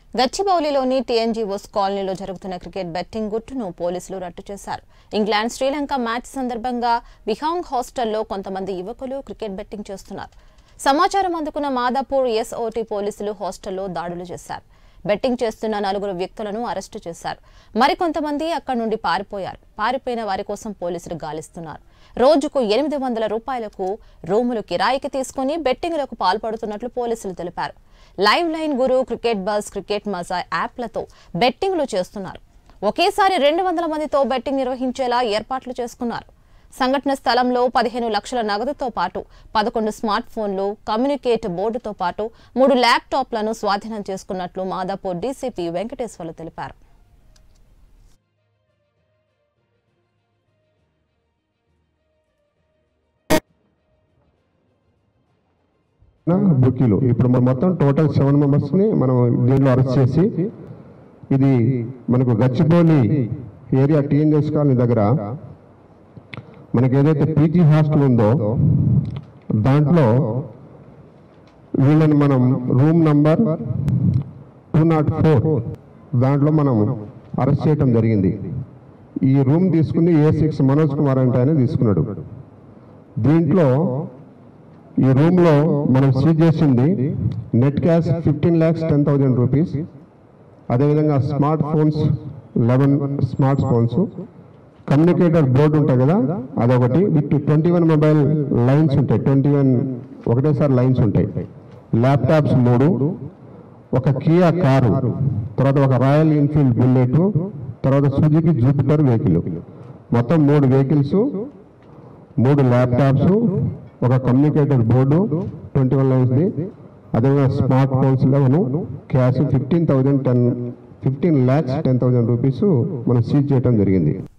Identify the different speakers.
Speaker 1: గచ్చిబౌలిలోని TNGOs కాలనీలో జరుగుతున్న cricket betting గుట్టును పోలీసులు రట్టు చేశారు ఇంగ్లాండ్ శ్రీలంక మ్యాచ్ సందర్భంగా బిహాంగ్ హాస్టల్లో కొంతమంది యువకులు క్రికెట్ బెట్టింగ్ చేస్తున్నారు సమాచారం అందుకున్న మాదాపూర్ ఎస్ఓటీ పోలీసులు హాస్టల్లో దాడులు చేశారు బెట్టింగ్ చేస్తున్న నలుగురు వ్యక్తులను అరెస్టు చేశారు మరికొంతమంది అక్కడి నుండి పారిపోయారు పారిపోయిన వారి కోసం పోలీసులు గాలిస్తున్నారు రోజుకు ఎనిమిది వందల రూపాయలకు రూములు కిరాయికి తీసుకుని బెట్టింగ్లకు పాల్పడుతున్నట్లు పోలీసులు తెలిపారు live line guru cricket buzz cricket Maza యాప్లతో బెట్టింగ్లు చేస్తున్నారు ఒకేసారి రెండు వందల మందితో బెట్టింగ్ నిర్వహించేలా ఏర్పాట్లు చేసుకున్నారు సంఘటన స్థలంలో పదిహేను లక్షల నగదుతో పాటు పదకొండు స్మార్ట్ ఫోన్లు కమ్యూనికేట్ బోర్డుతో పాటు మూడు ల్యాప్టాప్లను స్వాధీనం చేసుకున్నట్లు మాదాపూర్ డీసీపీ వెంకటేశ్వర్లు తెలిపారు
Speaker 2: బుకీలు ఇప్పుడు మనం మొత్తం టోటల్ సెవెన్ మెంబర్స్ని మనం దీనిలో అరెస్ట్ చేసి ఇది మనకు గచ్చిబౌలి ఏరియా టీఎన్ఎస్ కాలనీ దగ్గర మనకి ఏదైతే పీజీ హాస్టల్ ఉందో దాంట్లో వీళ్ళని మనం room number two nought four దాంట్లో మనం అరెస్ట్ చేయటం జరిగింది ఈ రూమ్ తీసుకుని ఏ సిక్స్ మనోజ్ కుమార్ అంటే ఆయన తీసుకున్నాడు దీంట్లో ఈ రూమ్ లో మనం సీజ్ చేసింది net cash fifteen lakhs ten thousand rupees అదేవిధంగా smart phones eleven smart phones communicator board ఉంటాయి కదా అదొకటి with twenty one mobile lines ఉంటాయి ట్వంటీ వన్ ఒకటేసారి లైన్స్ ఉంటాయి ల్యాప్టాప్స్ మూడు ఒక కియా కారు తర్వాత ఒక రాయల్ ఎన్ఫీల్డ్ బుల్లెట్ తర్వాత సుజుకి జూపిటర్ వెహికల్ మొత్తం మూడు వెహికల్స్ మూడు ల్యాప్టాప్స్ ఒక కమ్యూనికేటర్ బోర్డు ట్వంటీ వన్ లైన్స్ది అదేవిధంగా smart phones eleven cash fifteen thousand ten fifteen lakhs ten thousand rupees మనం సీజ్ చేయడం జరిగింది